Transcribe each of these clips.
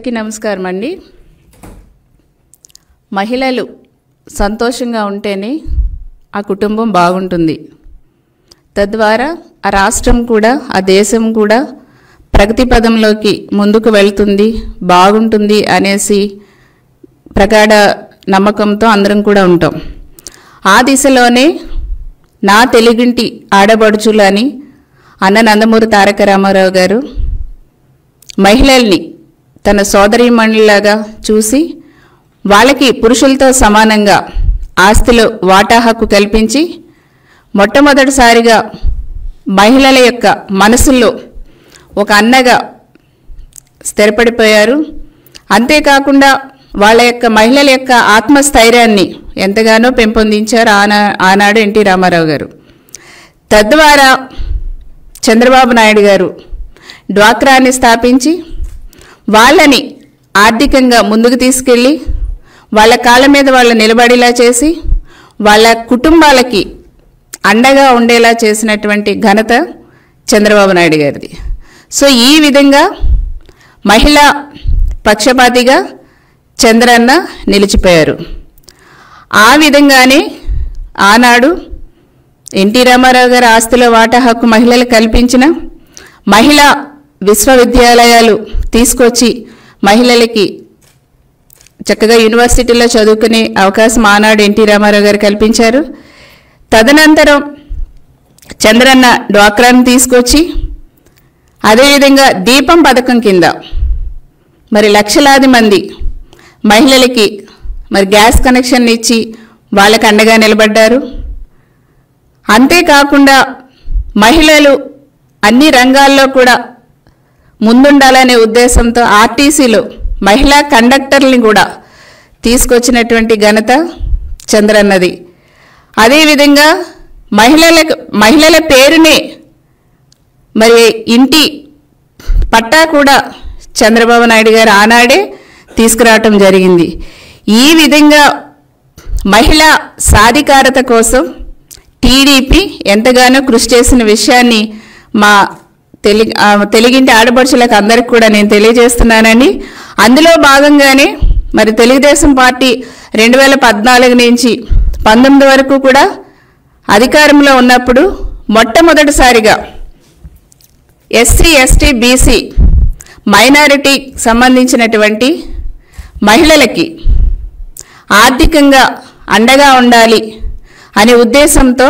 అందరికీ నమస్కారం అండి మహిళలు సంతోషంగా ఉంటేనే ఆ కుటుంబం బాగుంటుంది తద్వారా ఆ రాష్ట్రం కూడా ఆ దేశం కూడా ప్రగతి పదంలోకి ముందుకు వెళ్తుంది బాగుంటుంది అనేసి ప్రగాఢ నమ్మకంతో అందరం కూడా ఉంటాం ఆ దిశలోనే నా తెలుగింటి ఆడబడుచులు అని అన్న నందమూరి తారక రామారావు గారు మహిళల్ని తన సోదరీమణులాగా చూసి వాళ్ళకి పురుషులతో సమానంగా ఆస్తిలో వాటా హక్కు కల్పించి మొట్టమొదటిసారిగా మహిళల యొక్క మనసుల్లో ఒక అన్నగా స్థిరపడిపోయారు అంతేకాకుండా వాళ్ళ యొక్క మహిళల యొక్క ఆత్మస్థైర్యాన్ని ఎంతగానో పెంపొందించారు ఆనా ఆనాడు ఎన్టీ రామారావు గారు తద్వారా చంద్రబాబు నాయుడు గారు డ్వాక్రాని స్థాపించి వాళ్ళని ఆర్థికంగా ముందుకు తీసుకెళ్ళి వాళ్ళ కాళ్ళ మీద వాళ్ళు నిలబడేలా చేసి వాళ్ళ కుటుంబాలకి అండగా ఉండేలా చేసినటువంటి ఘనత చంద్రబాబు నాయుడు గారిది సో ఈ విధంగా మహిళా పక్షపాతిగా చంద్రన్న నిలిచిపోయారు ఆ విధంగానే ఆనాడు ఎన్టీ రామారావు గారి ఆస్తిలో వాటా హక్కు మహిళలకు కల్పించిన మహిళా విశ్వవిద్యాలయాలు తీసుకొచ్చి మహిళలకి చక్కగా యూనివర్సిటీలో చదువుకునే అవకాశం ఆనాడు ఎన్టీ రామారావు గారు కల్పించారు తదనంతరం చంద్రన్న డ్వాక్రాను తీసుకొచ్చి అదేవిధంగా దీపం పథకం కింద మరి లక్షలాది మంది మహిళలకి మరి గ్యాస్ కనెక్షన్ ఇచ్చి వాళ్ళకి అండగా నిలబడ్డారు అంతేకాకుండా మహిళలు అన్ని రంగాల్లో కూడా ముందుండాలనే ఉద్దేశంతో ఆర్టీసీలో మహిళా కండక్టర్ని కూడా తీసుకొచ్చినటువంటి ఘనత చంద్రన్నది అదేవిధంగా మహిళలకు మహిళల పేరునే మరి ఇంటి పట్టా కూడా చంద్రబాబు నాయుడు గారు ఆనాడే తీసుకురావటం జరిగింది ఈ విధంగా మహిళా సాధికారత కోసం టీడీపీ ఎంతగానో కృషి చేసిన విషయాన్ని మా తెలి ఆ, తెలుగింటి ఆడపడుచులకు అందరికి కూడా నేను తెలియజేస్తున్నానండి అందులో భాగంగానే మరి తెలుగుదేశం పార్టీ రెండు వేల పద్నాలుగు నుంచి పంతొమ్మిది వరకు కూడా అధికారంలో ఉన్నప్పుడు మొట్టమొదటిసారిగా ఎస్సీ ఎస్టీ బీసీ మైనారిటీ సంబంధించినటువంటి మహిళలకి ఆర్థికంగా అండగా ఉండాలి అనే ఉద్దేశంతో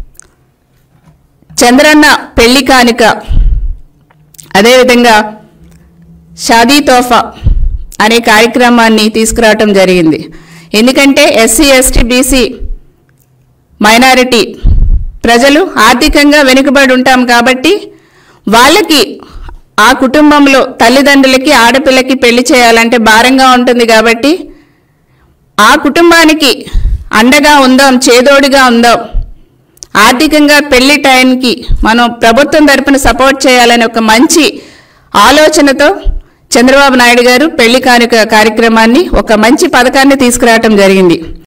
చంద్రన్న పెళ్లి కానుక అదేవిధంగా షాదీ తోఫా అనే కార్యక్రమాన్ని తీసుకురావటం జరిగింది ఎందుకంటే ఎస్సీ ఎస్టీ బీసీ మైనారిటీ ప్రజలు ఆర్థికంగా వెనుకబడి ఉంటాం కాబట్టి వాళ్ళకి ఆ కుటుంబంలో తల్లిదండ్రులకి ఆడపిల్లకి పెళ్లి చేయాలంటే భారంగా ఉంటుంది కాబట్టి ఆ కుటుంబానికి అండగా ఉందాం చేదోడుగా ఉందాం ఆర్థికంగా పెళ్లి టైంకి మనం ప్రభుత్వం తరపున సపోర్ట్ చేయాలనే ఒక మంచి ఆలోచనతో చంద్రబాబు నాయుడు గారు పెళ్లి కానుక కార్యక్రమాన్ని ఒక మంచి పథకాన్ని తీసుకురావటం జరిగింది